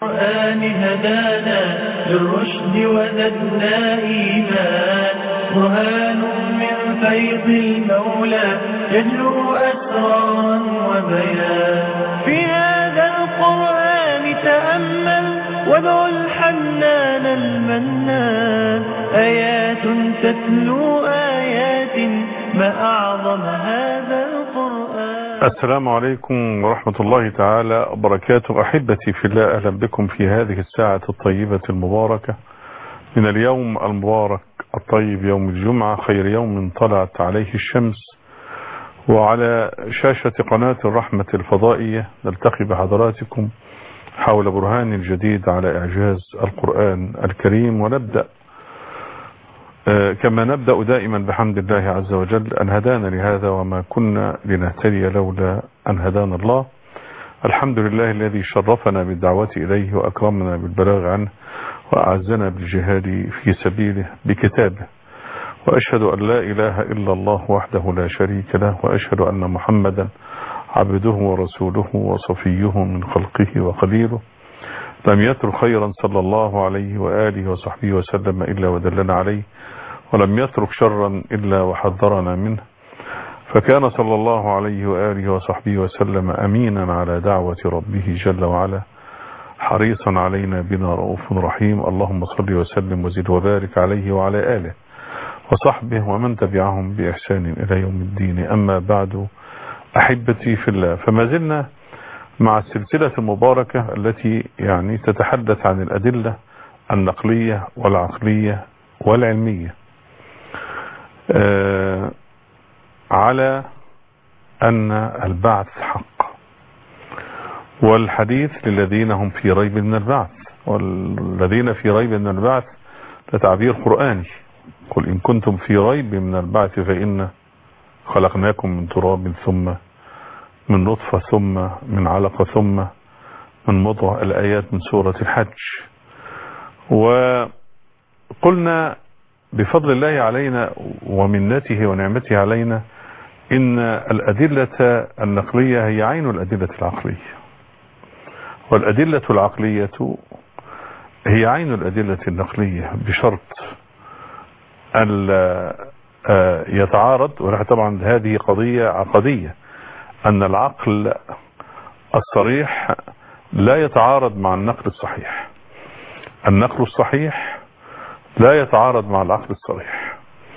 القرآن هدانا للرشد وزدنا إيمان برهان من فيض المولى يجلو أسرارا وبيان في هذا القرآن تأمل وادع الحنان المنان آيات تتلو آيات ما أعظم هذا القرآن السلام عليكم ورحمة الله تعالى وبركاته أحبتي في الله أهلا بكم في هذه الساعة الطيبة المباركة من اليوم المبارك الطيب يوم الجمعة خير يوم طلعت عليه الشمس وعلى شاشة قناة الرحمة الفضائية نلتقي بحضراتكم حول برهان الجديد على إعجاز القرآن الكريم ونبدأ كما نبدأ دائما بحمد الله عز وجل أن هدانا لهذا وما كنا لنهتدي لولا أن هدانا الله الحمد لله الذي شرفنا بالدعوة إليه وأكرمنا بالبلاغ عنه وأعزنا بالجهاد في سبيله بكتابه وأشهد أن لا إله إلا الله وحده لا شريك له وأشهد أن محمدا عبده ورسوله وصفيه من خلقه وقليله لم يترك خيرا صلى الله عليه وآله وصحبه وسلم إلا ودلنا عليه ولم يترك شرا إلا وحذرنا منه فكان صلى الله عليه وآله وصحبه وسلم أمينا على دعوة ربه جل وعلا حريصا علينا بنا رؤوف رحيم اللهم صل وسلم وزد وبارك عليه وعلى آله وصحبه ومن تبعهم بإحسان إلى يوم الدين أما بعد أحبتي في الله فما زلنا مع السلسلة المباركة التي يعني تتحدث عن الأدلة النقلية والعقلية والعلمية آه على أن البعث حق والحديث للذين هم في ريب من البعث والذين في ريب من البعث لتعبير قرآني قل إن كنتم في ريب من البعث فإن خلقناكم من تراب ثم من نطفة ثم من علقة ثم من مضغة الآيات من سورة الحج وقلنا بفضل الله علينا ومنته ونعمته علينا إن الأدلة النقلية هي عين الأدلة العقلية والأدلة العقلية هي عين الأدلة النقلية بشرط ألا يتعارض ونحن طبعا هذه قضية عقدية أن العقل الصريح لا يتعارض مع النقل الصحيح النقل الصحيح لا يتعارض مع العقل الصريح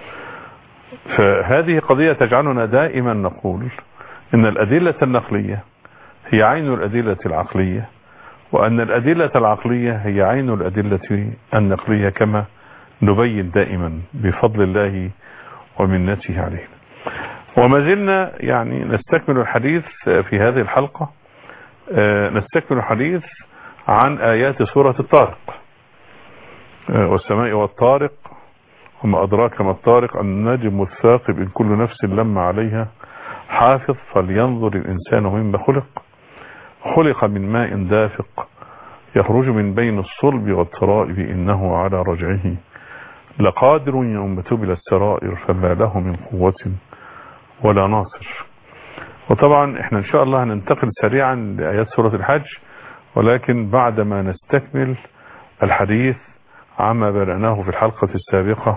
فهذه قضية تجعلنا دائما نقول إن الأدلة النقلية هي عين الأدلة العقلية وأن الأدلة العقلية هي عين الأدلة النقلية كما نبين دائما بفضل الله ومنته علينا وما زلنا يعني نستكمل الحديث في هذه الحلقة نستكمل الحديث عن آيات سورة الطارق والسماء والطارق وما أدراك ما الطارق النجم الثاقب إن كل نفس لما عليها حافظ فلينظر الإنسان مما خلق خلق من ماء دافق يخرج من بين الصلب والترائب إنه على رجعه لقادر يوم تبل السرائر فما له من قوة ولا ناصر وطبعا احنا ان شاء الله هننتقل سريعا لآيات سورة الحج ولكن بعدما نستكمل الحديث عما بدأناه في الحلقة السابقة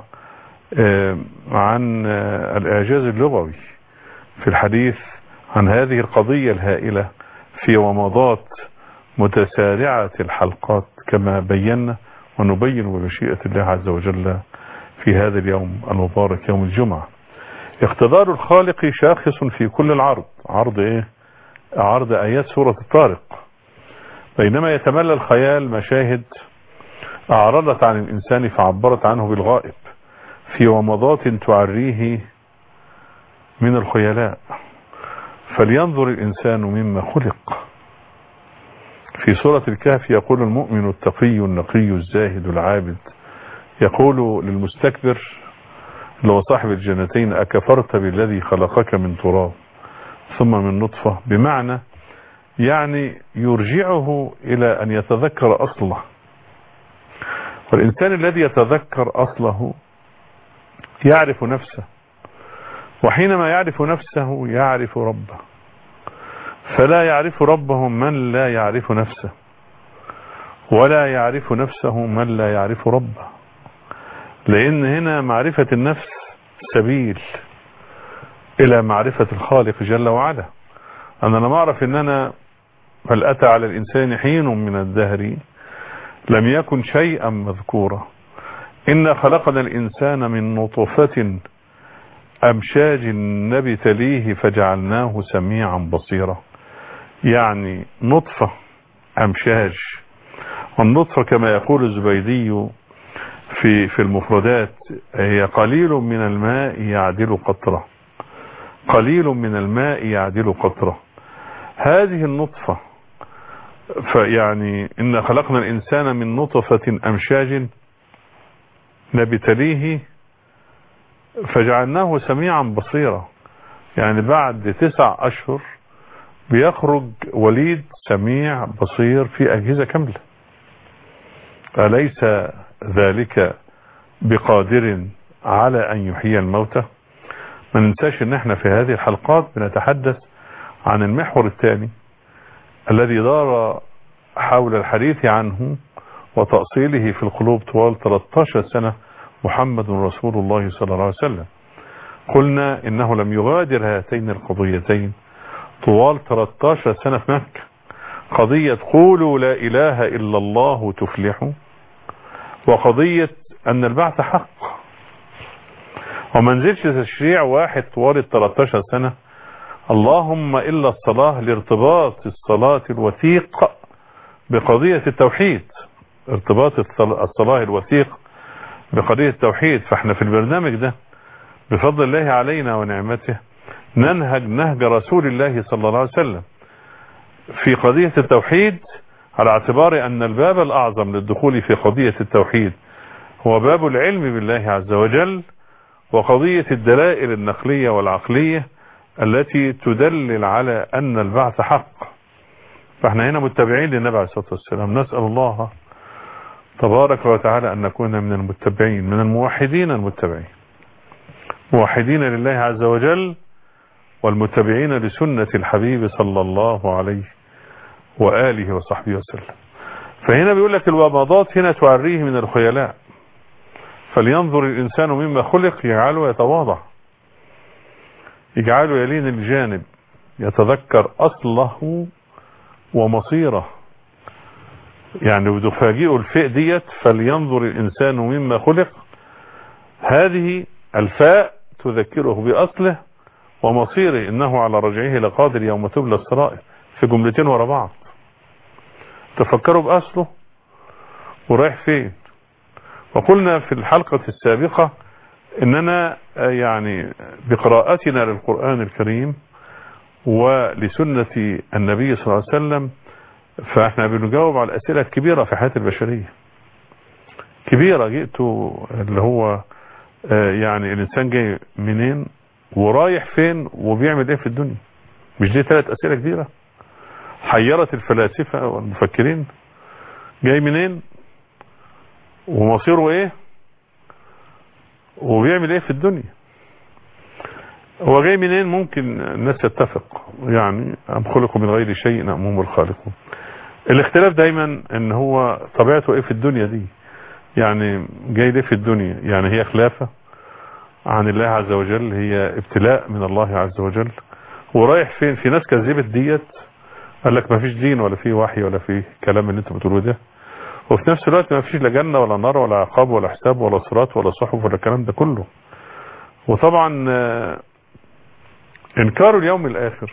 عن الإعجاز اللغوي في الحديث عن هذه القضية الهائلة في ومضات متسارعة الحلقات كما بينا ونبين بمشيئة الله عز وجل في هذا اليوم المبارك يوم الجمعة اقتدار الخالق شاخص في كل العرض عرض ايه عرض ايات سورة الطارق بينما يتملى الخيال مشاهد اعرضت عن الانسان فعبرت عنه بالغائب في ومضات تعريه من الخيلاء فلينظر الانسان مما خلق في سورة الكهف يقول المؤمن التقي النقي الزاهد العابد يقول للمستكبر اللي هو صاحب الجنتين أكفرت بالذي خلقك من تراب ثم من نطفة بمعنى يعني يرجعه إلى أن يتذكر أصله والإنسان الذي يتذكر أصله يعرف نفسه وحينما يعرف نفسه يعرف ربه فلا يعرف ربه من لا يعرف نفسه ولا يعرف نفسه من لا يعرف ربه لان هنا معرفة النفس سبيل الى معرفة الخالق جل وعلا انا لما اعرف ان انا هل اتى على الانسان حين من الدهر لم يكن شيئا مذكورا إنا خلقنا الإنسان من نطفة أمشاج نبتليه فجعلناه سميعا بصيرا يعني نطفة أمشاج والنطفة كما يقول الزبيدي في في المفردات هي قليل من الماء يعدل قطرة قليل من الماء يعدل قطرة هذه النطفة فيعني إن خلقنا الإنسان من نطفة أمشاج نبتليه فجعلناه سميعا بصيرا يعني بعد تسع أشهر بيخرج وليد سميع بصير في أجهزة كاملة أليس ذلك بقادر على أن يحيي الموتى ما ننساش ان احنا في هذه الحلقات بنتحدث عن المحور الثاني الذي دار حول الحديث عنه وتأصيله في القلوب طوال 13 سنة محمد رسول الله صلى الله عليه وسلم قلنا انه لم يغادر هاتين القضيتين طوال 13 سنة في مكة قضية قولوا لا اله الا الله تفلحوا وقضية ان البعث حق وما نزلش تشريع واحد طوال ال 13 سنة اللهم الا الصلاة لارتباط الصلاة الوثيق بقضية التوحيد ارتباط الصلاة الوثيق بقضية التوحيد فاحنا في البرنامج ده بفضل الله علينا ونعمته ننهج نهج رسول الله صلى الله عليه وسلم في قضية التوحيد على اعتبار ان الباب الاعظم للدخول في قضية التوحيد هو باب العلم بالله عز وجل وقضية الدلائل النقلية والعقلية التي تدلل على ان البعث حق فاحنا هنا متبعين للنبي عليه الصلاة والسلام نسأل الله تبارك وتعالى أن نكون من المتبعين من الموحدين المتبعين موحدين لله عز وجل والمتبعين لسنة الحبيب صلى الله عليه وآله وصحبه وسلم فهنا بيقول لك الومضات هنا تعريه من الخيلاء فلينظر الإنسان مما خلق يجعله يتواضع يجعله يلين الجانب يتذكر أصله ومصيره يعني وتفاجئه الفاء ديت فلينظر الإنسان مما خلق هذه الفاء تذكره بأصله ومصيره إنه على رجعه لقادر يوم تبلى السرائر في جملتين ورا بعض تفكروا بأصله ورايح فين وقلنا في الحلقة السابقة إننا يعني بقراءتنا للقرآن الكريم ولسنة النبي صلى الله عليه وسلم فاحنا بنجاوب على الأسئلة الكبيرة في حياة البشرية كبيرة جئت اللي هو يعني الإنسان جاي منين ورايح فين وبيعمل ايه في الدنيا مش دي ثلاث أسئلة كبيرة حيرت الفلاسفة والمفكرين جاي منين ومصيره ايه وبيعمل ايه في الدنيا هو جاي منين ممكن الناس تتفق يعني أم خلقوا من غير شيء أم هم الخالقون الاختلاف دايما ان هو طبيعته ايه في الدنيا دي يعني جاي ليه في الدنيا يعني هي خلافة عن الله عز وجل هي ابتلاء من الله عز وجل ورايح فين في ناس كذبت ديت قال لك ما فيش دين ولا في وحي ولا في كلام اللي انت بتقوله ده وفي نفس الوقت ما فيش لا جنة ولا نار ولا عقاب ولا حساب ولا صراط ولا صحف ولا الكلام ده كله وطبعا انكار اليوم الاخر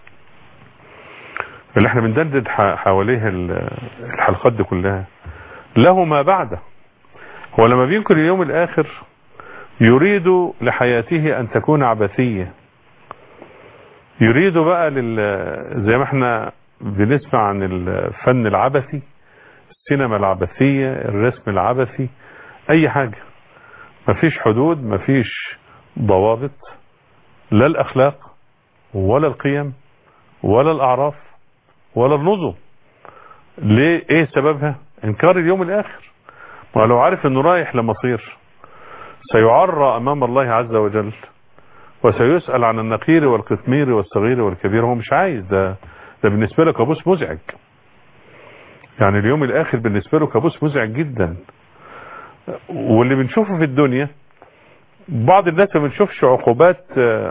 اللي احنا بندندد حواليه الحلقات دي كلها له ما بعده هو لما بينكر اليوم الاخر يريد لحياته ان تكون عبثية يريد بقى لل... زي ما احنا بنسمع عن الفن العبثي السينما العبثية الرسم العبثي اي حاجة مفيش حدود مفيش ضوابط لا الاخلاق ولا القيم ولا الاعراف ولا النظم ليه ايه سببها انكار اليوم الاخر ولو عارف انه رايح لمصير سيعرى امام الله عز وجل وسيسأل عن النقير والقثمير والصغير والكبير هو مش عايز ده ده بالنسبة له كابوس مزعج يعني اليوم الاخر بالنسبة له كابوس مزعج جدا واللي بنشوفه في الدنيا بعض الناس ما بنشوفش عقوبات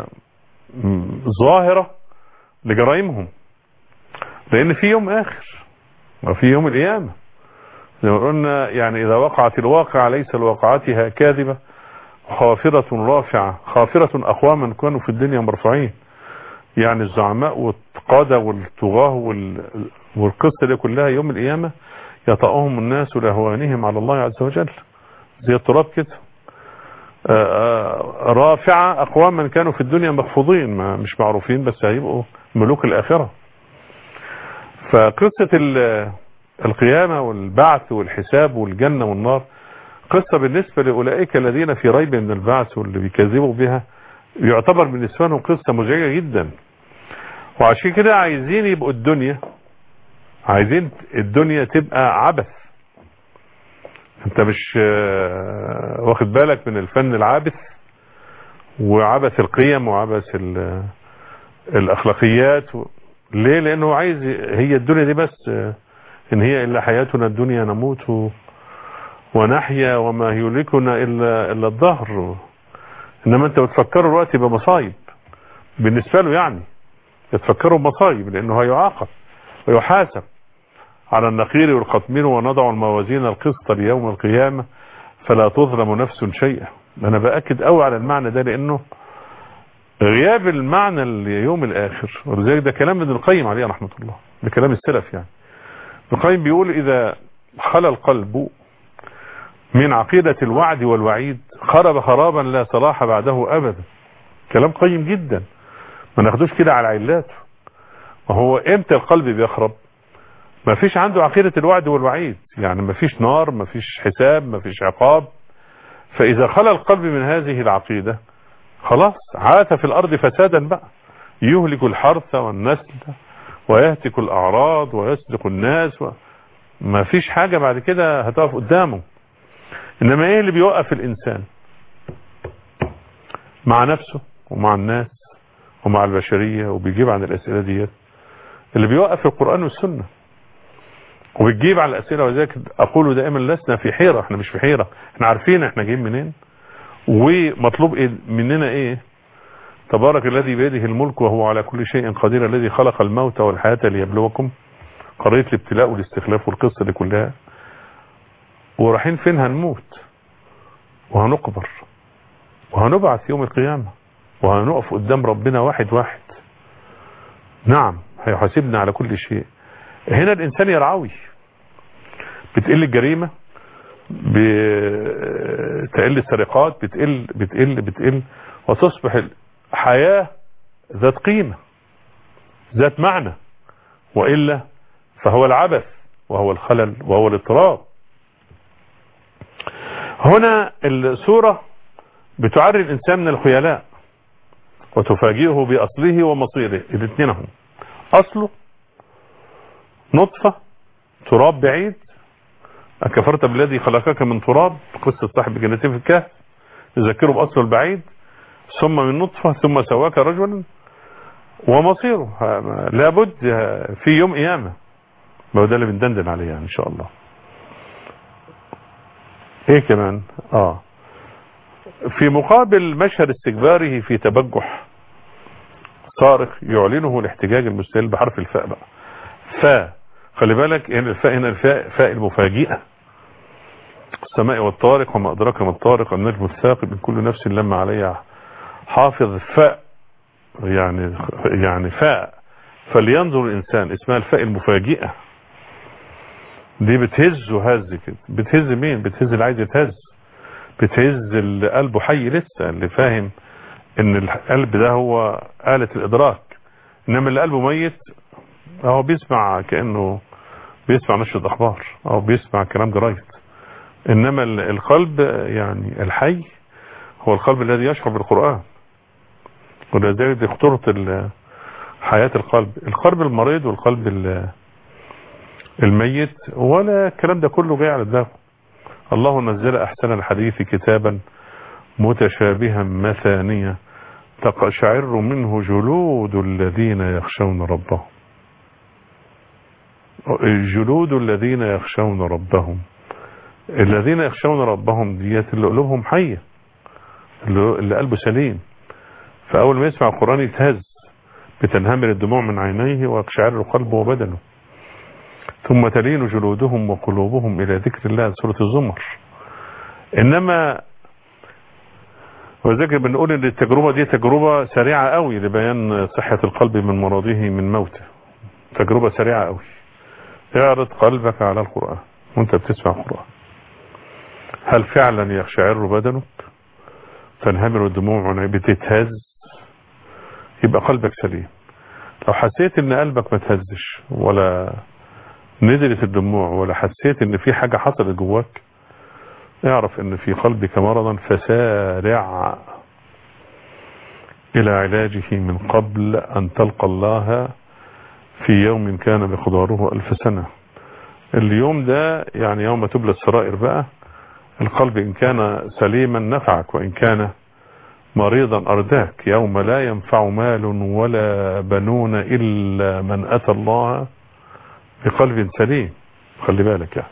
ظاهرة لجرائمهم لان في يوم اخر وفي يوم القيامة زي ما قلنا يعني اذا وقعت الواقع ليس لواقعتها كاذبة خافرة رافعة خافرة اقواما كانوا في الدنيا مرفوعين يعني الزعماء والقادة والطغاة وال... والقصة دي كلها يوم القيامة يطأهم الناس لهوانهم على الله عز وجل زي التراب كده رافعة أقواما كانوا في الدنيا مخفوضين ما مش معروفين بس هيبقوا ملوك الآخرة فقصة القيامة والبعث والحساب والجنة والنار قصة بالنسبة لأولئك الذين في ريب من البعث واللي بيكذبوا بها يعتبر بالنسبة لهم قصة مزعجة جدا وعشان كده عايزين يبقوا الدنيا عايزين الدنيا تبقى عبث انت مش واخد بالك من الفن العابث وعبث القيم وعبث الاخلاقيات ليه لانه عايز هي الدنيا دي بس ان هي الا حياتنا الدنيا نموت ونحيا وما يهلكنا الا الا الظهر انما انت بتفكروا الوقت بمصايب بالنسبة له يعني يتفكروا بمصايب لانه هيعاقب ويحاسب على النقير والقطمير ونضع الموازين القسط ليوم القيامة فلا تظلم نفس شيئا انا باكد قوي على المعنى ده لانه غياب المعنى اليوم الاخر ولذلك ده كلام ابن القيم عليه رحمة الله ده كلام السلف يعني ابن القيم بيقول اذا خلى القلب من عقيدة الوعد والوعيد خرب خرابا لا صلاح بعده ابدا كلام قيم جدا ما ناخدوش كده على علاته وهو امتى القلب بيخرب ما فيش عنده عقيدة الوعد والوعيد يعني ما فيش نار ما فيش حساب ما فيش عقاب فاذا خلى القلب من هذه العقيدة خلاص عاث في الارض فسادا بقى يهلك الحرث والنسل ويهتك الاعراض ويسلق الناس و... ما فيش حاجة بعد كده هتقف قدامه انما ايه اللي بيوقف الانسان مع نفسه ومع الناس ومع البشرية وبيجيب عن الاسئلة ديت اللي بيوقف القرآن والسنة وبتجيب على الاسئلة وذلك اقول دائما لسنا في حيرة احنا مش في حيرة احنا عارفين احنا جايين منين ومطلوب إيه مننا ايه تبارك الذي بيده الملك وهو على كل شيء قدير الذي خلق الموت والحياة ليبلوكم قضية الابتلاء والاستخلاف والقصة دي كلها ورايحين فين هنموت وهنقبر وهنبعث يوم القيامة وهنقف قدام ربنا واحد واحد نعم هيحاسبنا على كل شيء هنا الانسان يرعوي بتقل الجريمة بتقل السرقات بتقل بتقل بتقل وتصبح الحياة ذات قيمة ذات معنى وإلا فهو العبث وهو الخلل وهو الاضطراب هنا السورة بتعري الإنسان من الخيلاء وتفاجئه بأصله ومصيره الاثنين هم أصله نطفة تراب بعيد أكفرت بالذي خلقك من تراب قصة صاحب جنتين في الكهف يذكره بأصله البعيد ثم من نطفة ثم سواك رجلا ومصيره لابد في يوم قيامة ما هو ده اللي بندندن عليه يعني ان شاء الله ايه كمان اه في مقابل مشهد استكباره في تبجح صارخ يعلنه الاحتجاج المستهل بحرف الفاء بقى فاء خلي بالك ان الفاء هنا الفاء فاء المفاجئة السماء والطارق وما ادراك ما الطارق النجم الثاقب من كل نفس لما عليها حافظ فاء يعني يعني فاء فلينظر الانسان اسمها الفاء المفاجئة دي بتهز وهز كده بتهز مين بتهز اللي عايز يتهز بتهز اللي قلبه حي لسه اللي فاهم ان القلب ده هو آلة الادراك انما اللي قلبه ميت هو بيسمع كأنه بيسمع نشرة اخبار او بيسمع كلام جرايد انما القلب يعني الحي هو القلب الذي يشعر بالقرآن ولذلك دي خطورة حياة القلب القلب المريض والقلب الميت ولا الكلام ده كله جاي على دماغه الله نزل احسن الحديث كتابا متشابها مثانية تقشعر منه جلود الذين يخشون ربهم جلود الذين يخشون ربهم الذين يخشون ربهم ديت اللي قلوبهم حية اللي اللي قلبه سليم فأول ما يسمع القرآن يتهز بتنهمر الدموع من عينيه ويقشعر قلبه وبدنه ثم تلين جلودهم وقلوبهم إلى ذكر الله سورة الزمر إنما وذلك بنقول ان التجربة دي تجربة سريعة قوي لبيان صحة القلب من مرضه من موته تجربة سريعة قوي اعرض قلبك على القرآن وانت بتسمع القرآن هل فعلا يقشعر بدنك تنهمر الدموع من بتتهز يبقى قلبك سليم لو حسيت ان قلبك ما تهزش ولا نزلت الدموع ولا حسيت ان في حاجة حصلت جواك اعرف ان في قلبك مرضا فسارع الى علاجه من قبل ان تلقى الله في يوم كان مقداره الف سنة اليوم ده يعني يوم تبلى السرائر بقى القلب ان كان سليما نفعك وان كان مريضا ارداك يوم لا ينفع مال ولا بنون الا من اتى الله بقلب سليم خلي بالك يعني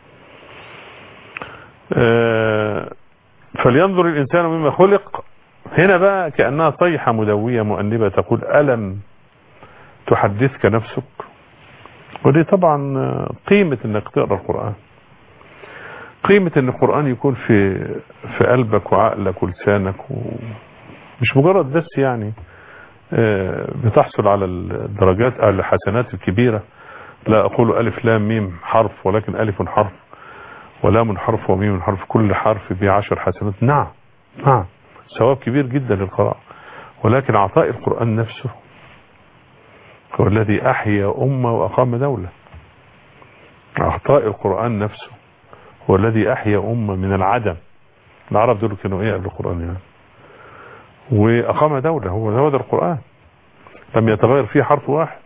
آه، فلينظر الإنسان مما خلق هنا بقى كأنها صيحة مدوية مؤنبة تقول ألم تحدثك نفسك ودي طبعا آه، قيمة انك تقرأ القرآن قيمة ان القرآن يكون في في قلبك وعقلك ولسانك و... مش مجرد بس يعني آه، بتحصل على الدرجات على الحسنات الكبيرة لا أقول ألف لام ميم حرف ولكن ألف حرف ولام حرف وميم حرف كل حرف بعشر حسنات نعم نعم ثواب كبير جدا للقراءة ولكن عطاء القرآن نفسه هو الذي أحيا أمة وأقام دولة عطاء القرآن نفسه هو الذي أحيا أمة من العدم العرب دول كانوا إيه قبل القرآن يعني وأقام دولة هو هو ده القرآن لم يتغير فيه حرف واحد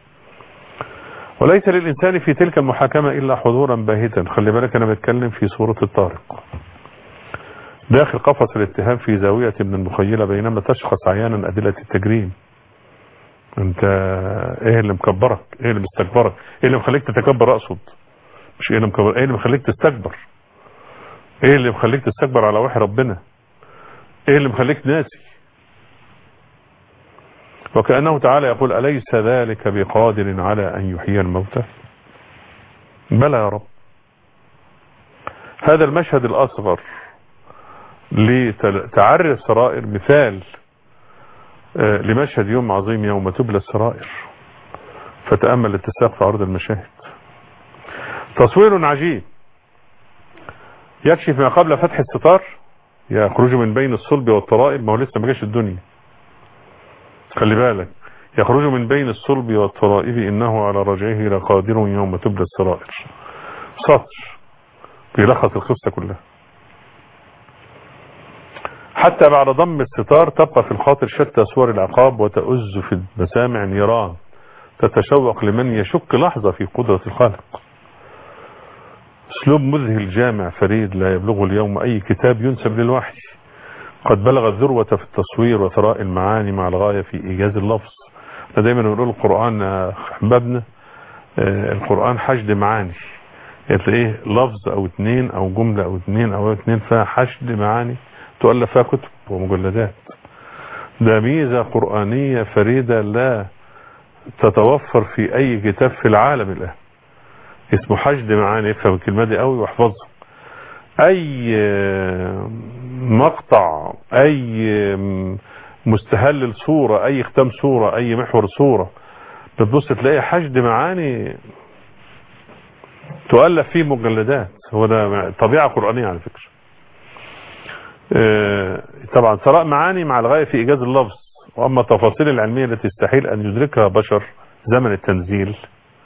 وليس للإنسان في تلك المحاكمة إلا حضورا باهتا خلي بالك أنا بتكلم في سورة الطارق داخل قفص الاتهام في زاوية من المخيلة بينما تشخص عيانا أدلة التجريم انت ايه اللي مكبرك ايه اللي مستكبرك ايه اللي مخليك تتكبر اقصد مش ايه اللي مكبر ايه اللي مخليك تستكبر ايه اللي مخليك تستكبر على وحي ربنا ايه اللي مخليك ناسي وكأنه تعالى يقول أليس ذلك بقادر على أن يحيي الموتى بلى يا رب هذا المشهد الأصغر لتعري السرائر مثال لمشهد يوم عظيم يوم تبلى السرائر فتأمل الاتساق في عرض المشاهد تصوير عجيب يكشف ما قبل فتح الستار يخرج من بين الصلب والطرائب ما هو لسه ما جاش الدنيا خلي بالك يخرج من بين الصلب والطرائب إنه على رجعه لقادر يوم تبلى السرائر سطر بيلخص القصة كلها حتى بعد ضم الستار تبقى في الخاطر شتى صور العقاب وتؤز في المسامع نيران تتشوق لمن يشك لحظة في قدرة الخالق اسلوب مذهل جامع فريد لا يبلغه اليوم اي كتاب ينسب للوحي قد بلغ الذروة في التصوير وثراء المعاني مع الغاية في ايجاز اللفظ احنا دايما نقول القرآن احبابنا القرآن حشد معاني تلاقيه لفظ او اتنين او جملة او اتنين او اتنين فيها حشد معاني تؤلف فيها كتب ومجلدات ده ميزة قرآنية فريدة لا تتوفر في اي كتاب في العالم الان اسمه حشد معاني افهم الكلمة دي قوي واحفظها اي مقطع اي مستهل صورة اي ختام صورة اي محور صورة بتبص تلاقي حشد معاني تؤلف فيه مجلدات هو ده طبيعة قرآنية على فكرة طبعا ثراء معاني مع الغاية في ايجاز اللفظ واما التفاصيل العلمية التي يستحيل ان يدركها بشر زمن التنزيل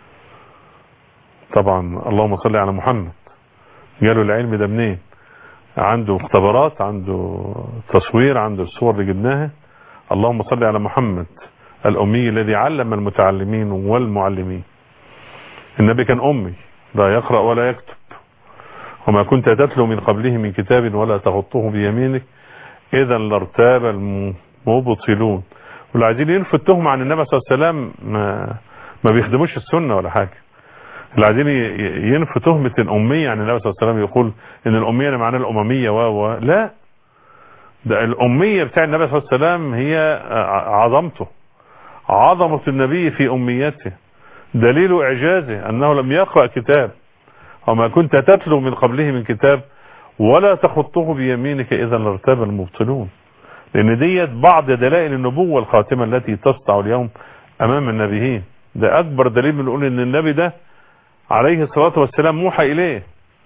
طبعا اللهم صل على محمد قالوا العلم ده منين عنده اختبارات عنده تصوير عنده الصور اللي جبناها اللهم صل على محمد الأمي الذي علم المتعلمين والمعلمين النبي كان أمي لا يقرأ ولا يكتب وما كنت تتلو من قبله من كتاب ولا تغطه بيمينك إذا لارتاب المبطلون واللي عايزين ينفوا التهم عن النبي صلى الله عليه وسلم ما, ما بيخدموش السنة ولا حاجة اللي عايزين ي- ينفوا تهمة الأمية يعني النبي صلى الله عليه وسلم يقول إن الأمية اللي معناها الأممية و و لا ده الأمية بتاع النبي صلى الله عليه وسلم هي ع- عظمته عظمة النبي في أميته دليل إعجازه أنه لم يقرأ كتاب وما كنت تتلو من قبله من كتاب ولا تخطه بيمينك إذا لارتاب المبطلون لأن ديت بعض دلائل النبوة الخاتمة التي تسطع اليوم أمام النبيين ده أكبر دليل بنقول إن النبي ده عليه الصلاة والسلام موحى إليه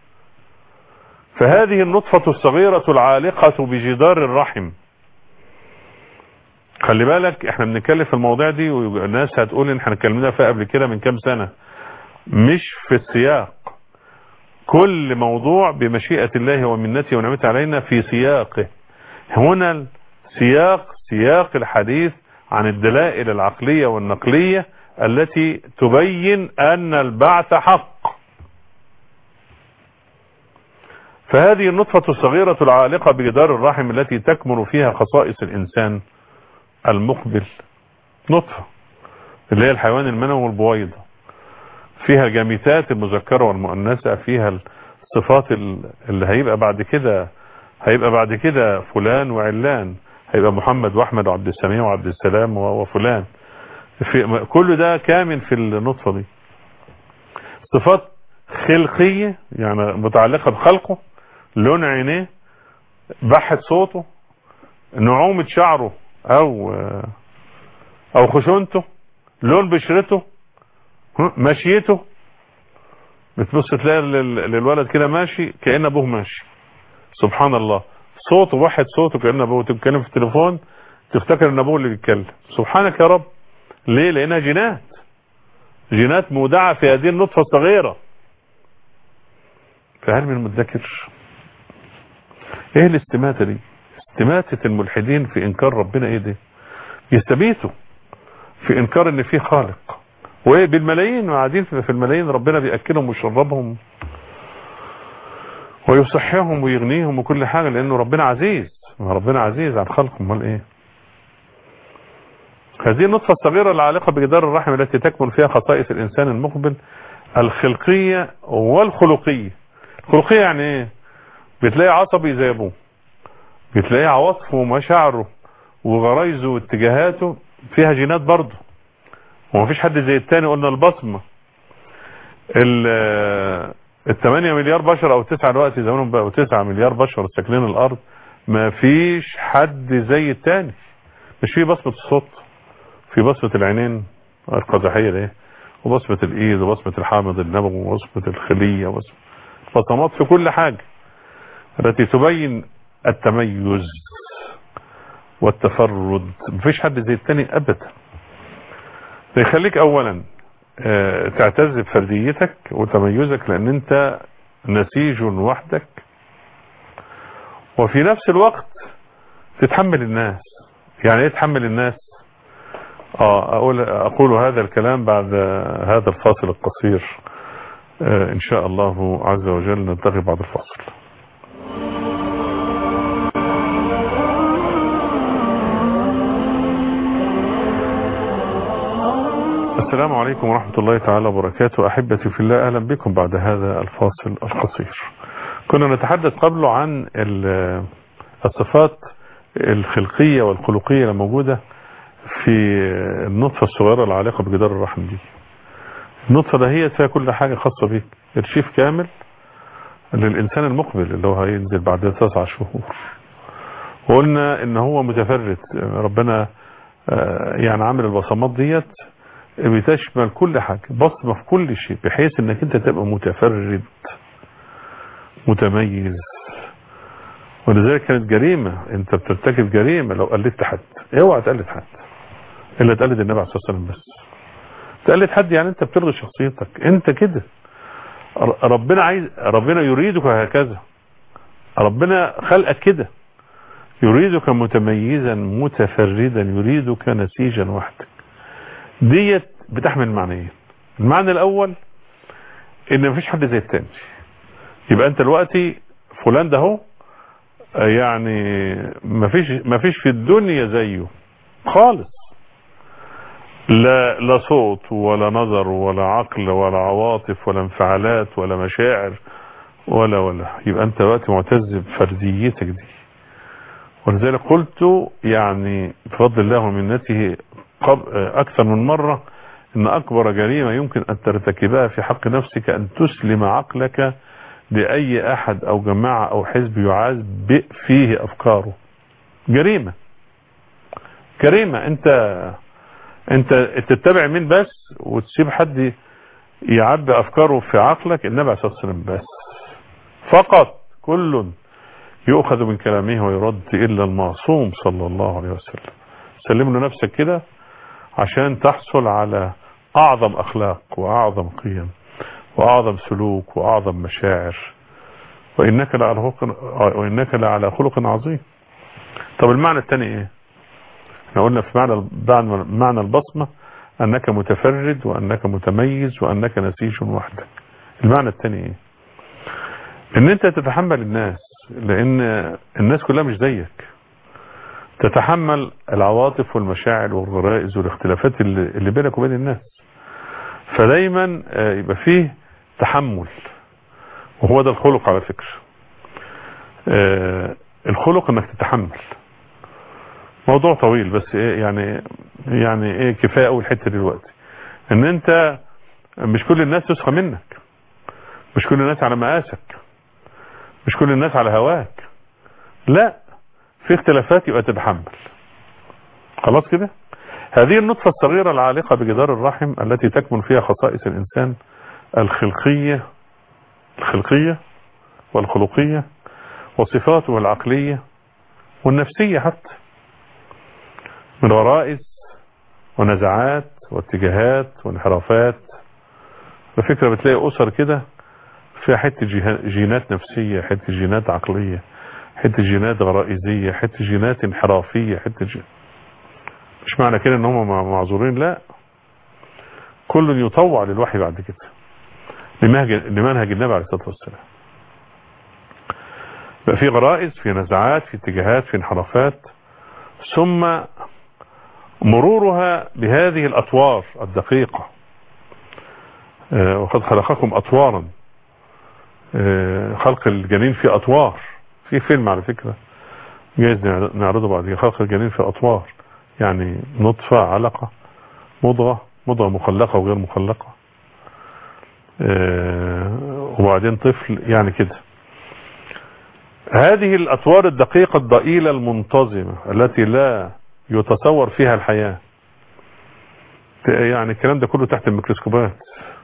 فهذه النطفة الصغيرة العالقة بجدار الرحم خلي بالك احنا بنتكلم في المواضيع دي والناس هتقول ان احنا اتكلمنا فيها قبل كده من كام سنة مش في السياق كل موضوع بمشيئة الله ومنته ونعمته علينا في سياقه هنا السياق سياق الحديث عن الدلائل العقلية والنقلية التي تبين أن البعث حق فهذه النطفة الصغيرة العالقة بجدار الرحم التي تكمن فيها خصائص الإنسان المقبل نطفة اللي هي الحيوان المنوي والبويضة فيها الجاميتات المذكرة والمؤنثة فيها الصفات ال- اللي هيبقى بعد كده هيبقى بعد كده فلان وعلان هيبقى محمد واحمد وعبد السميع وعبد السلام و- وفلان في كل ده كامن في النطفة دي صفات خلقية يعني متعلقة بخلقه لون عينيه بحة صوته نعومة شعره او او خشونته لون بشرته ها، مشيته بتبص تلاقي لل- للولد كده ماشي كأن ابوه ماشي سبحان الله صوته واحد صوته كأن ابوه تتكلم في التليفون تفتكر ان ابوه اللي بيتكلم سبحانك يا رب ليه لانها جينات جينات مودعة في هذه النطفة الصغيرة فهل من مدكر ايه الاستماتة دي استماتة الملحدين في انكار ربنا ايه دي يستبيتوا في انكار ان في خالق وايه بالملايين وقاعدين في في الملايين ربنا بيأكلهم ويشربهم ويصحيهم ويغنيهم وكل حاجة لانه ربنا عزيز ما ربنا عزيز عن خلقه امال ايه هذه النطفة الصغيرة العالقة بجدار الرحم التي تكمن فيها خصائص الإنسان المقبل الخلقية والخلقية الخلقية يعني ايه بتلاقي عصبي زي ابوه بتلاقي عواطفه ومشاعره وغرايزه واتجاهاته فيها جينات برضه ومفيش حد زي التاني قلنا البصمة ال الثمانية مليار بشر او تسعة دلوقتي زمانهم بقوا تسعة مليار بشر ساكنين الارض ما فيش حد زي التاني مش في بصمة الصوت في بصمة العينين القزحية دي وبصمة الايد وبصمة الحامض النبوي وبصمة الخلية وبصمة بصمات في كل حاجة التي تبين التميز والتفرد مفيش حد زي التاني ابدا ده يخليك اولا آه، تعتز بفرديتك وتميزك لان انت نسيج وحدك وفي نفس الوقت تتحمل الناس يعني ايه تحمل الناس اه اقول اقول هذا الكلام بعد هذا الفاصل القصير آه، ان شاء الله عز وجل نلتقي بعد الفاصل السلام عليكم ورحمة الله تعالى وبركاته أحبتي في الله أهلا بكم بعد هذا الفاصل القصير كنا نتحدث قبله عن ال- الصفات الخلقية والخلقية الموجودة في النطفة الصغيرة العالقة بجدار الرحم دي النطفة ده هي فيها كل حاجة خاصة بيك ارشيف كامل للإنسان المقبل اللي هو هينزل بعد تسع شهور وقلنا ان هو متفرد ربنا آه، يعني عامل البصمات ديت بتشمل كل حاجة بصمة في كل شيء بحيث انك انت تبقى متفرد متميز ولذلك كانت جريمة انت بترتكب جريمة لو قلدت حد اوعى تقلد حد الا تقلد النبي عليه الصلاة والسلام بس تقلد حد يعني انت بتلغي شخصيتك انت كده ر- ربنا عايز ربنا يريدك هكذا ربنا خلقك كده يريدك متميزا متفردا يريدك نسيجا وحدك ديت بتحمل معنيين المعنى الاول ان مفيش حد زي التاني يبقى انت دلوقتي فلان ده اهو آه، يعني مفيش مفيش في الدنيا زيه خالص لا لا صوت ولا نظر ولا عقل ولا عواطف ولا انفعالات ولا مشاعر ولا ولا يبقى انت وقت معتز بفرديتك دي ولذلك قلت يعني بفضل الله ومنته اكثر من مرة ان اكبر جريمة يمكن ان ترتكبها في حق نفسك ان تسلم عقلك لاي احد او جماعة او حزب يعذب فيه افكاره جريمة جريمة انت انت تتبع مين بس وتسيب حد يعبي افكاره في عقلك النبي عليه الصلاه والسلام بس فقط كل يؤخذ من كلامه ويرد الا المعصوم صلى الله عليه وسلم سلم له نفسك كده عشان تحصل على اعظم اخلاق واعظم قيم واعظم سلوك واعظم مشاعر وانك لعلى خلق وانك لعلى خلق عظيم طب المعنى الثاني ايه احنا قلنا في معنى معنى البصمة انك متفرد وانك متميز وانك نسيج وحدك المعنى الثاني ايه ان انت تتحمل الناس لان الناس كلها مش زيك تتحمل العواطف والمشاعر والغرائز والاختلافات اللي بينك وبين الناس فدايما يبقى فيه تحمل وهو ده الخلق على فكرة الخلق انك تتحمل موضوع طويل بس ايه يعني يعني ايه كفايه اول حته دلوقتي ان انت مش كل الناس تسخى منك مش كل الناس على مقاسك مش كل الناس على هواك لا في اختلافات يبقى تتحمل خلاص كده هذه النطفة الصغيرة العالقة بجدار الرحم التي تكمن فيها خصائص الإنسان الخلقية الخلقية والخلقية وصفاته العقلية والنفسية حتى من غرائز ونزعات واتجاهات وانحرافات بفكرة بتلاقي أسر كده فيها حتة جينات نفسية حتة جينات عقلية حتة جينات غرائزية حتة جينات انحرافية حتة جينات مش معنى كده ان هم معذورين لا كل يطوع للوحي بعد كده لمنهج النبي عليه الصلاة والسلام بقى في غرائز في نزعات في اتجاهات في انحرافات ثم مرورها بهذه الأطوار الدقيقة وقد خلقكم أطوارا خلق الجنين في أطوار في فيلم على فكرة جايز نعرضه بعد كده خلق الجنين في أطوار يعني نطفة علقة مضغة مضغة مخلقة وغير مخلقة وبعدين طفل يعني كده هذه الأطوار الدقيقة الضئيلة المنتظمة التي لا يتصور فيها الحياة يعني الكلام ده كله تحت الميكروسكوبات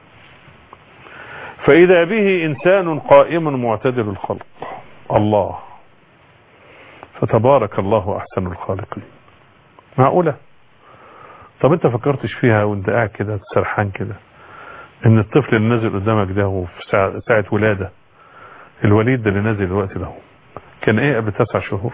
فإذا به إنسان قائم معتدل الخلق الله فتبارك الله أحسن الخالقين معقولة طب انت فكرتش فيها وانت قاعد كده سرحان كده ان الطفل اللي نازل قدامك ده وفي ساعة, ساعة ولادة الوليد ده اللي نازل الوقت ده كان ايه قبل تسع شهور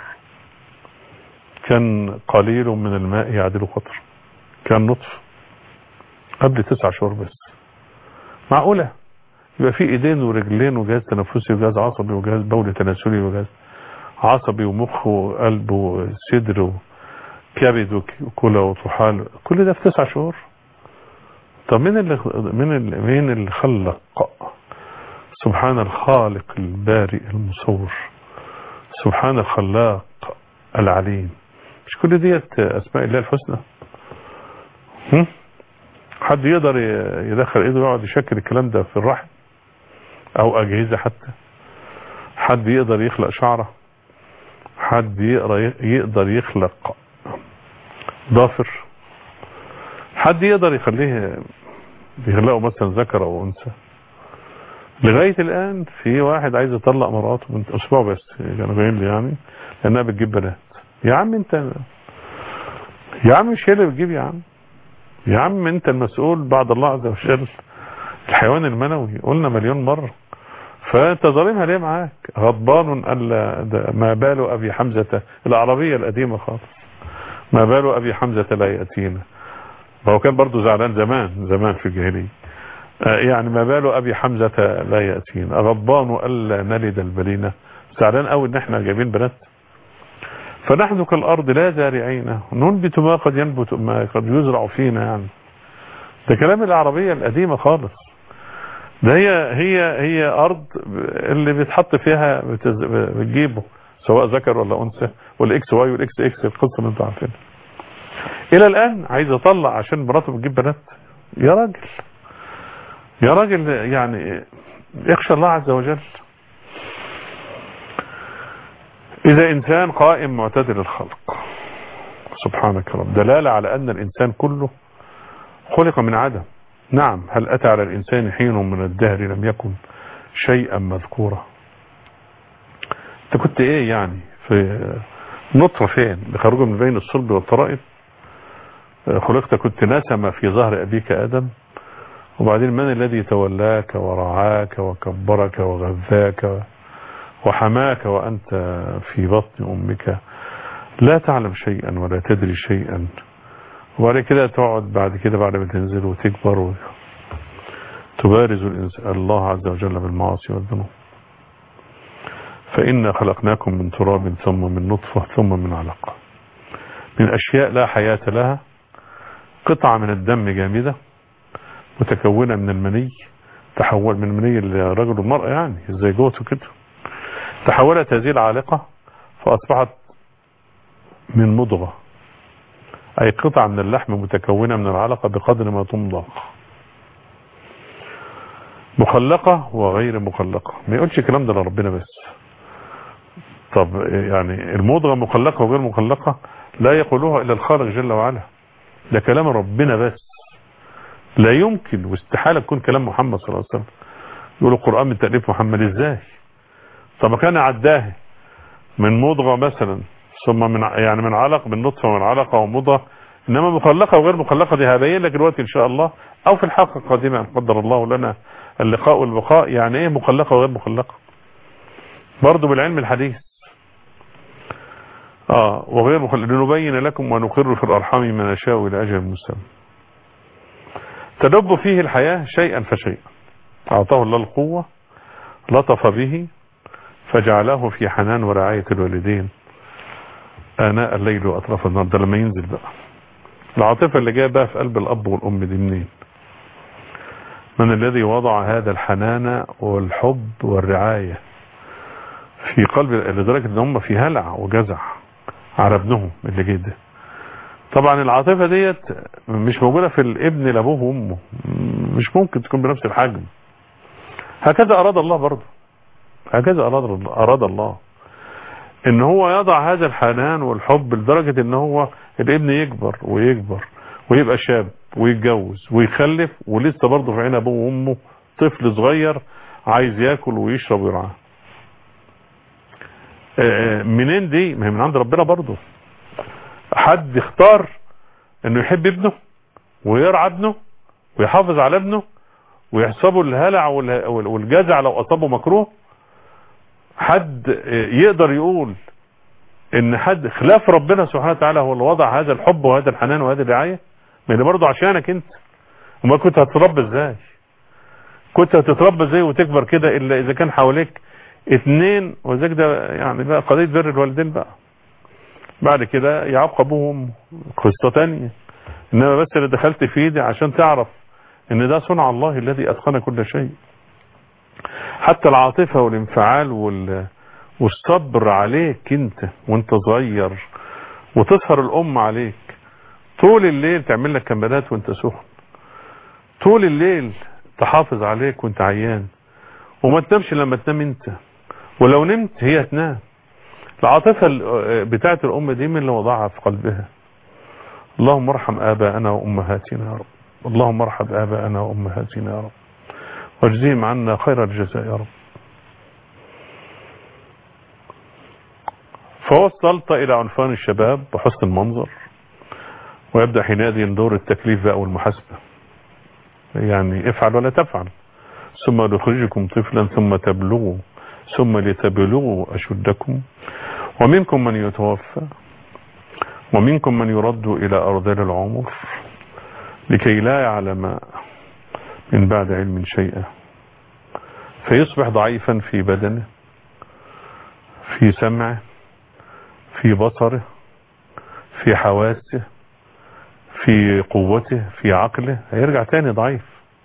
كان قليل من الماء يعدل قطر كان نطف قبل تسع شهور بس معقولة يبقى في ايدين ورجلين وجهاز تنفسي وجهاز عصبي وجهاز بولي تناسلي وجهاز عصبي ومخ وقلب وصدر وكبد وكلى وطحال كل ده في تسع شهور طب مين اللي مين اللي مين اللي خلق سبحان الخالق البارئ المصور سبحان الخلاق العليم مش كل ديت اسماء الله الحسنى هم؟ حد يقدر يدخل ايده ويقعد يشكل الكلام ده في الرحم او اجهزة حتى حد يقدر يخلق شعره حد يقدر يخلق ضافر حد يقدر يخليه يخلقه مثلا ذكر او انثى لغاية الان في واحد عايز يطلق مراته من اسبوع بس كانوا جايين لي يعني لانها بتجيب بنات يا عم انت يا عم مش هي اللي بتجيب يا عم يا عم انت المسؤول بعد الله عز وجل الحيوان المنوي قلنا مليون مرة فانت ظالمها ليه معاك غضبان الا ما بال ابي حمزة العربية القديمة خالص ما بال ابي حمزة لا يأتينا هو كان برضو زعلان زمان زمان في الجاهلية يعني ما بال ابي حمزة لا يأتينا غضبان الا نلد البلينة زعلان قوي ان احنا جايبين بنات فنحن كالأرض لا زارعين ننبت ما قد ينبت ما قد يزرع فينا يعني ده كلام العربية القديمة خالص ده هي هي هي أرض اللي بيتحط فيها بتز... بتجيبه سواء ذكر ولا أنثى والإكس واي والإكس إكس القصة اللي أنتوا عارفينها إلى الآن عايز أطلع عشان مراته بتجيب بنات يا راجل يا راجل يعني اخشى الله عز وجل إذا إنسان قائم معتدل الخلق سبحانك رب دلالة على أن الإنسان كله خلق من عدم نعم هل أتى على الإنسان حين من الدهر لم يكن شيئا مذكورا أنت كنت إيه يعني في نطفة فين بخرجه من بين الصلب والطرائب خلقت كنت نسمة في ظهر أبيك آدم وبعدين من الذي تولاك ورعاك وكبرك وغذاك وحماك وأنت في بطن أمك لا تعلم شيئا ولا تدري شيئا وبعد كده تقعد بعد كده بعد ما تنزل وتكبر تبارز الله عز وجل بالمعاصي والذنوب فإنا خلقناكم من تراب ثم من نطفة ثم من علقة من أشياء لا حياة لها قطعة من الدم جامدة متكونة من المني تحول من مني الرجل والمرأة يعني الزيجوت وكده تحولت هذه العالقة فأصبحت من مضغة أي قطعة من اللحم متكونة من العلقة بقدر ما تمضغ مخلقة وغير مخلقة ما يقولش الكلام ده لربنا بس طب يعني المضغة مخلقة وغير مخلقة لا يقولوها إلا الخالق جل وعلا ده كلام ربنا بس لا يمكن واستحالة تكون كلام محمد صلى الله عليه وسلم يقول القرآن من تأليف محمد ازاي طب كان عداه من مضغة مثلا ثم من يعني من علق من نطفة من علقة ومضغة انما مخلقة وغير مخلقة دي هبين لك دلوقتي ان شاء الله او في الحلقة القادمة ان قدر الله لنا اللقاء والبقاء يعني ايه مخلقة وغير مخلقة برضه بالعلم الحديث اه وغير مخلقة لنبين لكم ونقر في الارحام ما نشاء الى اجل مسمى تدب فيه الحياة شيئا فشيئا اعطاه الله القوة لطف به فجعله في حنان ورعاية الوالدين آناء الليل وأطراف النهار ده لما ينزل بقى العاطفة اللي جايه بقى في قلب الأب والأم دي منين من الذي وضع هذا الحنان والحب والرعاية في قلب لدرجة ان هم في هلع وجزع على ابنهم اللي جه ده طبعا العاطفة ديت مش موجودة في الابن لابوه وامه مش ممكن تكون بنفس الحجم هكذا اراد الله برضه هكذا اراد اراد الله ان هو يضع هذا الحنان والحب لدرجة ان هو الابن يكبر ويكبر ويبقى شاب ويتجوز ويخلف ولسه برضه في عين ابوه وامه طفل صغير عايز ياكل ويشرب ويرعاه منين دي ما هي من عند ربنا برضه حد اختار انه يحب ابنه ويرعى ابنه ويحافظ على ابنه ويحسبه الهلع والجزع لو اصابه مكروه حد يقدر يقول ان حد خلاف ربنا سبحانه وتعالى هو اللي وضع هذا الحب وهذا الحنان وهذه الرعاية ما ده برضه عشانك انت وما كنت هتتربى ازاي كنت هتتربى ازاي وتكبر كده الا اذا كان حواليك اتنين وذلك ده يعني بقى قضية بر الوالدين بقى بعد كده يعاق ابوهم قصة تانية انما بس اللي دخلت فيه دي عشان تعرف ان ده صنع الله الذي اتقن كل شيء حتى العاطفة والانفعال وال... والصبر عليك انت وانت صغير وتسهر الام عليك طول الليل تعمل لك كمالات وانت سخن طول الليل تحافظ عليك وانت عيان وما تنامش لما تنام انت ولو نمت هي تنام العاطفة بتاعت الام دي من اللي وضعها في قلبها اللهم ارحم اباءنا وامهاتنا يا رب اللهم ارحم اباءنا وامهاتنا يا رب واجزيهم عنا خير الجزاء يا رب فوصلت الى عنفان الشباب وحسن المنظر ويبدأ حينئذ دور التكليف بقى والمحاسبة يعني افعل ولا تفعل ثم نخرجكم طفلا ثم تبلغوا ثم لتبلغوا أشدكم ومنكم من يتوفى ومنكم من يرد إلى أرذل العمر لكي لا يعلم من بعد علم شيئا فيصبح ضعيفا في بدنه في سمعه في في بصره في حواسه في قوته في عقله هيرجع تاني ضعيف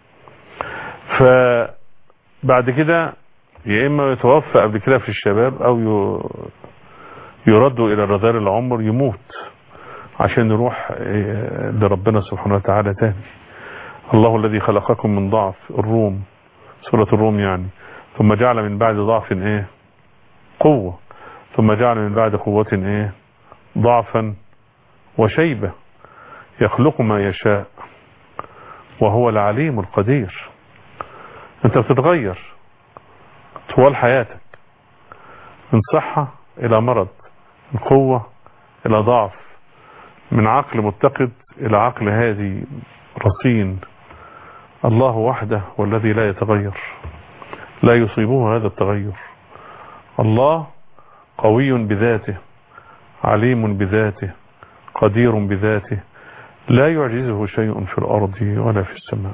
فبعد كده يا اما يتوفى قبل كده في الشباب او يرد الى رذال العمر يموت عشان يروح لربنا سبحانه وتعالى تاني الله الذي خلقكم من ضعف الروم سورة الروم يعني ثم جعل من بعد ضعف ايه قوة ثم جعل من بعد قوة ايه ضعفا وشيبة يخلق ما يشاء وهو العليم القدير انت بتتغير طوال حياتك من صحة الى مرض من قوة الى ضعف من عقل متقد الى عقل هادي رصين الله وحده والذي لا يتغير لا يصيبه هذا التغير الله قوي بذاته عليم بذاته قدير بذاته لا يعجزه شيء في الأرض ولا في السماء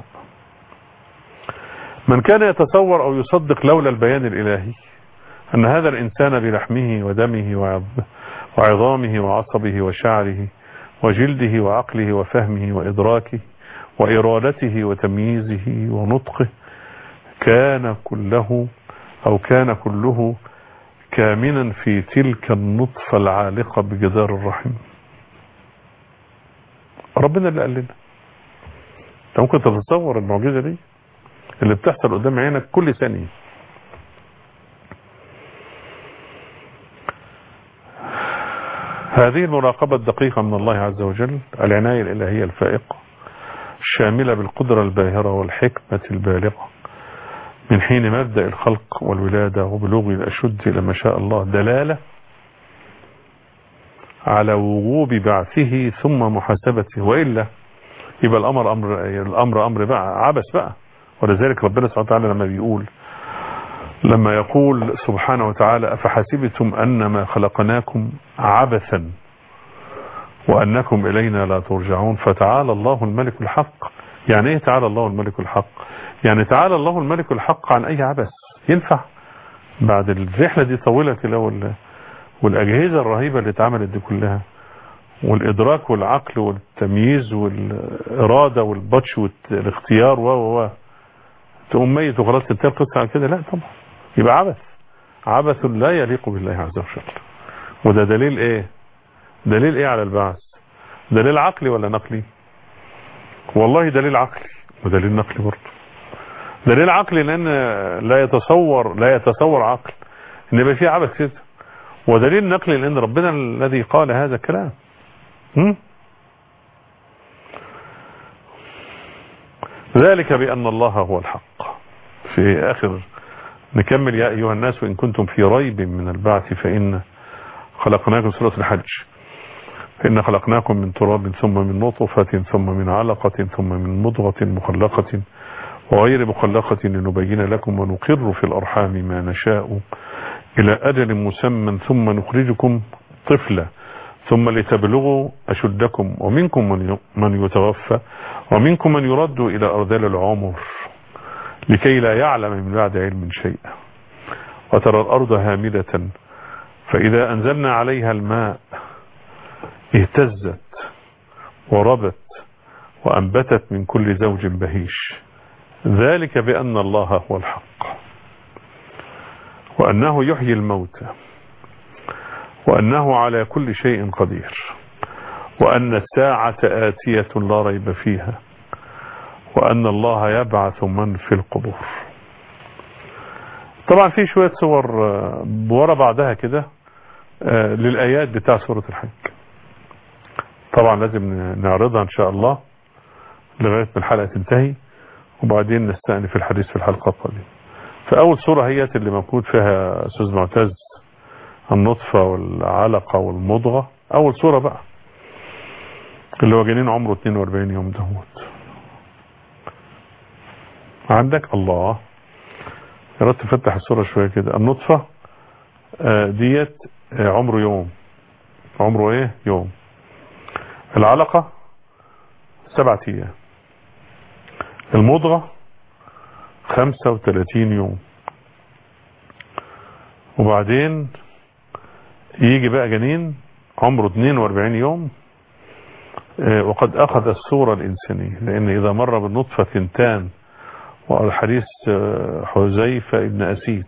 من كان يتصور أو يصدق لولا البيان الإلهي أن هذا الإنسان بلحمه ودمه وعظامه وعصبه وشعره وجلده وعقله وفهمه وإدراكه وإرادته وتمييزه ونطقه كان كله أو كان كله كامنا في تلك النطفة العالقة بجدار الرحم ربنا اللي قال لنا انت ممكن تتصور المعجزة دي اللي بتحصل قدام عينك كل ثانية هذه المراقبة الدقيقة من الله عز وجل العناية الإلهية الفائقة الشاملة بالقدرة الباهرة والحكمة البالغة من حين مبدأ الخلق والولادة وبلوغ الأشد إلى ما شاء الله دلالة على وجوب بعثه ثم محاسبته وإلا يبقى الأمر أمر الأمر أمر بقى عبث بقى ولذلك ربنا سبحانه وتعالى لما بيقول لما يقول سبحانه وتعالى أفحسبتم أنما خلقناكم عبثا وأنكم إلينا لا ترجعون فتعالى الله الملك الحق يعني إيه تعالى الله الملك الحق يعني تعالى الله الملك الحق عن أي عبث ينفع بعد الرحلة دي طويلة كده والأجهزة الرهيبة اللي اتعملت دي كلها والإدراك والعقل والتمييز والإرادة والبطش والاختيار و و تقوم ميت وخلاص تنتهي القصة على كده لا طبعا يبقى عبث عبث لا يليق بالله عز وجل وده دليل ايه دليل ايه على البعث دليل عقلي ولا نقلي والله دليل عقلي ودليل نقلي برضه دليل عقلي لان لا يتصور لا يتصور عقل ان يبقى فيه عبث كده ودليل نقلي لان ربنا الذي قال هذا الكلام ذلك بأن الله هو الحق في آخر نكمل يا أيها الناس وإن كنتم في ريب من البعث فإن خلقناكم سورة الحج فإن خلقناكم من تراب ثم من نطفة ثم من علقة ثم من مضغة مخلقة وغير مخلقة لنبين لكم ونقر في الأرحام ما نشاء إلى أجل مسمى ثم نخرجكم طفلا ثم لتبلغوا أشدكم ومنكم من من يتوفى ومنكم من يرد إلى أرذل العمر لكي لا يعلم من بعد علم شيئا وترى الأرض هامدة فإذا أنزلنا عليها الماء اهتزت وربت وأنبتت من كل زوج بهيش ذلك بأن الله هو الحق وأنه يحيي الموتى وأنه على كل شيء قدير وأن الساعة آتية لا ريب فيها وأن الله يبعث من في القبور طبعا في شوية صور ورا بعضها كده للآيات بتاع سورة الحج طبعا لازم نعرضها إن شاء الله لغاية ما الحلقة تنتهي وبعدين نستأنف الحديث في الحلقة القادمة فأول صورة هي اللي موجود فيها أستاذ معتز النطفة والعلقة والمضغة أول صورة بقى اللي هو جنين عمره 42 يوم دهوت عندك الله يا ريت تفتح الصورة شوية كده النطفة ديت عمره يوم عمره ايه يوم العلقة سبعة ايام المضغة خمسة وثلاثين يوم وبعدين يجي بقى جنين عمره 42 يوم وقد أخذ الصورة الإنسانية لأن إذا مر بالنطفة ثنتان والحديث حذيفة ابن أسيد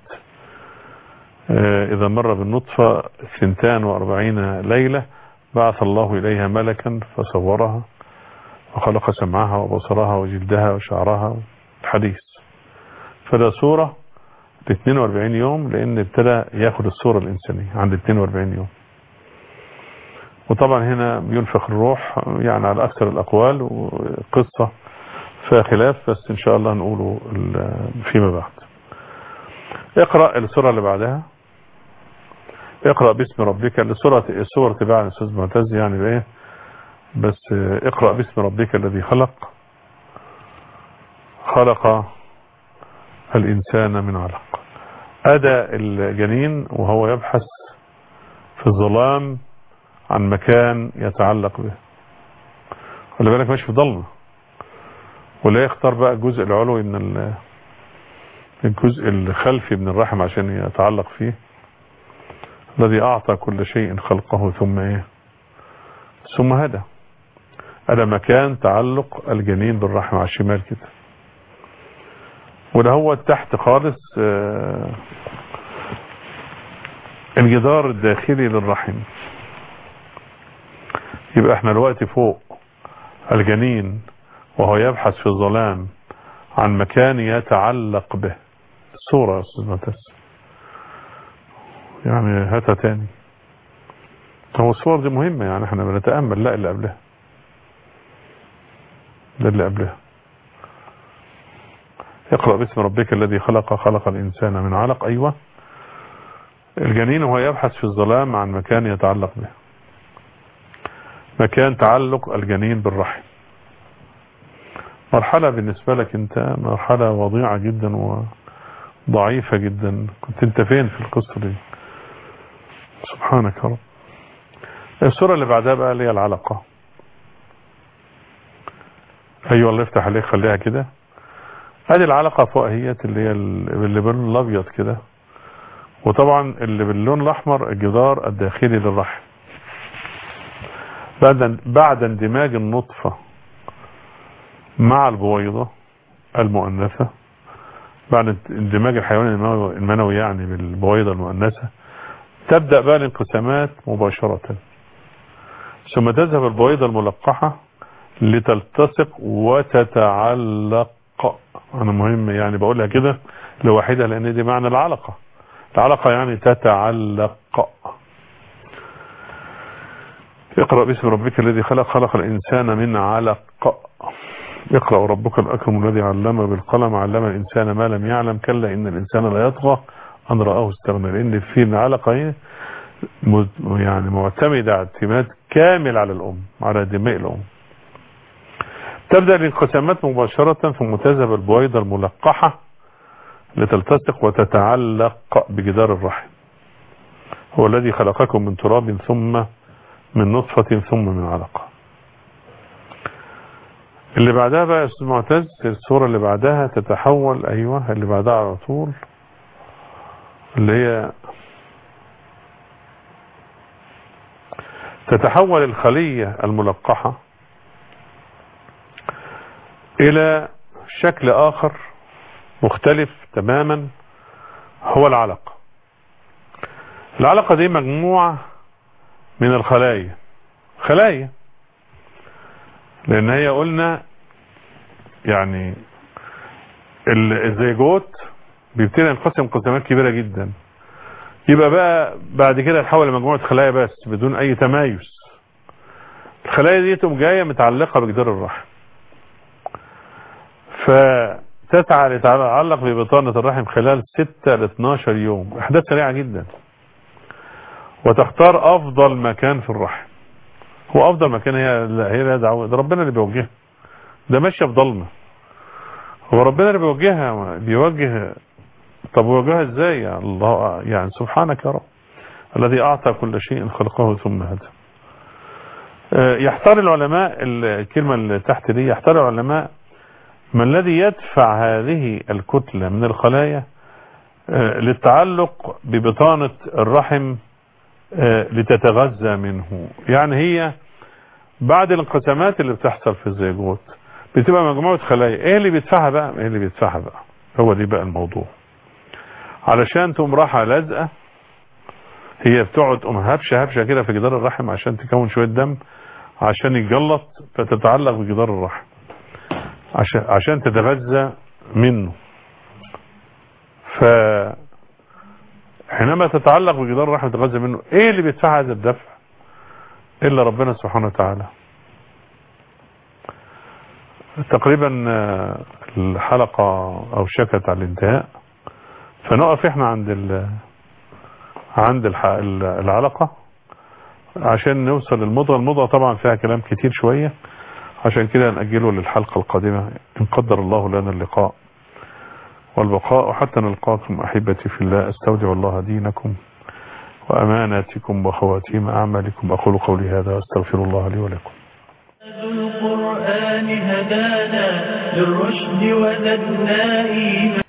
إذا مر بالنطفة ثنتان وأربعين ليلة بعث الله إليها ملكا فصورها وخلق سمعها وبصرها وجلدها وشعرها الحديث فده صورة ل 42 يوم لأن ابتدى ياخد الصورة الإنسانية عند 42 يوم وطبعا هنا بينفخ الروح يعني على أكثر الأقوال وقصة فيها خلاف بس إن شاء الله نقوله فيما بعد اقرأ السورة اللي بعدها اقرأ باسم ربك السورة السورة تباع الأستاذ معتز يعني بإيه بس اقرأ باسم ربك الذي خلق خلق الإنسان من علق أدى الجنين وهو يبحث في الظلام عن مكان يتعلق به خلي بالك ماشي في ضلمه ولا يختار بقى الجزء العلوي من الجزء الخلفي من الرحم عشان يتعلق فيه الذي أعطى كل شيء خلقه ثم إيه ثم هدى هذا مكان تعلق الجنين بالرحم على الشمال كده وده هو تحت خالص الجدار الداخلي للرحم يبقى احنا دلوقتي فوق الجنين وهو يبحث في الظلام عن مكان يتعلق به صورة يا استاذ متس يعني هاتها تاني هو الصور دي مهمة يعني احنا بنتأمل لا اللي قبلها ده اللي قبلها اقرأ باسم ربك الذي خلق خلق الإنسان من علق أيوة الجنين هو يبحث في الظلام عن مكان يتعلق به مكان تعلق الجنين بالرحم مرحلة بالنسبة لك انت مرحلة وضيعة جدا وضعيفة جدا كنت انت فين في القصة دي سبحانك يا رب السورة اللي بعدها بقى اللي هي العلقة ايوه الله يفتح عليك خليها كده ادي العلقة فوق هي اللي هي اللي باللون الابيض كده وطبعا اللي باللون الاحمر الجدار الداخلي للرحم بعد بعد اندماج النطفة مع البويضة المؤنثة بعد اندماج الحيوان المنوي يعني بالبويضة المؤنثة تبدأ بقى الانقسامات مباشرة ثم تذهب البويضة الملقحة لتلتصق وتتعلق انا مهم يعني بقولها كده لوحدها لان دي معنى العلقة العلقة يعني تتعلق اقرأ باسم ربك الذي خلق خلق الإنسان من علق اقرأ ربك الأكرم الذي علم بالقلم علم الإنسان ما لم يعلم كلا إن الإنسان لا يطغى أن رآه استغنى لأن في العلقة ايه يعني معتمدة اعتماد كامل على الأم على دماء الأم تبدأ الانقسامات مباشرة ثم تذهب البويضة الملقحة لتلتصق وتتعلق بجدار الرحم هو الذي خلقكم من تراب ثم من نطفة ثم من علقة اللي بعدها بقى يا استاذ معتز الصورة اللي بعدها تتحول ايوه اللي بعدها على طول اللي هي تتحول الخلية الملقحة الى شكل اخر مختلف تماما هو العلقة العلقة دي مجموعة من الخلايا خلايا لان هي قلنا يعني الزيجوت بيبتدي ينقسم انقسامات كبيرة جدا يبقى بقى بعد كده يتحول لمجموعة خلايا بس بدون اي تمايز الخلايا دي تقوم جاية متعلقة بجدار الرحم فتسعى لتتعلق ببطانة الرحم خلال 6 ل 12 يوم احداث سريعة جدا وتختار افضل مكان في الرحم هو افضل مكان هي هي لها دعوه ده ربنا اللي بيوجهها ده ماشيه في ضلمه هو ربنا اللي بيوجهها بيوجه طب ويوجهها ازاي يا الله يعني سبحانك يا رب الذي اعطى كل شيء خلقه ثم هدى يحتار العلماء الكلمه اللي تحت دي يحتار العلماء ما الذي يدفع هذه الكتله من الخلايا للتعلق ببطانه الرحم آه، لتتغذى منه يعني هي بعد الانقسامات اللي بتحصل في الزيجوت بتبقى مجموعة خلايا ايه اللي بيدفعها بقى ايه اللي بيدفعها بقى هو دي بقى الموضوع علشان تقوم راحة لازقة هي بتقعد تقوم هبشة هبشة كده في جدار الرحم عشان تكون شوية دم عشان يتجلط فتتعلق بجدار الرحم عشان عشان تتغذى منه ف حينما تتعلق بجدار الرحم تتغذى منه ايه اللي بيدفع هذا الدفع الا ربنا سبحانه وتعالى تقريبا آه، الحلقة او شكت على الانتهاء فنقف احنا عند ال عند الح- ال- العلقة عشان نوصل للمضغة المضغة طبعا فيها كلام كتير شوية عشان كده نأجله للحلقة القادمة إن قدر الله لنا اللقاء والبقاء حتى نلقاكم أحبتي في الله أستودع الله دينكم وأماناتكم وخواتيم أعمالكم أقول قولي هذا أستغفر الله لي ولكم القرآن هدانا للرشد وزدنا إيمانا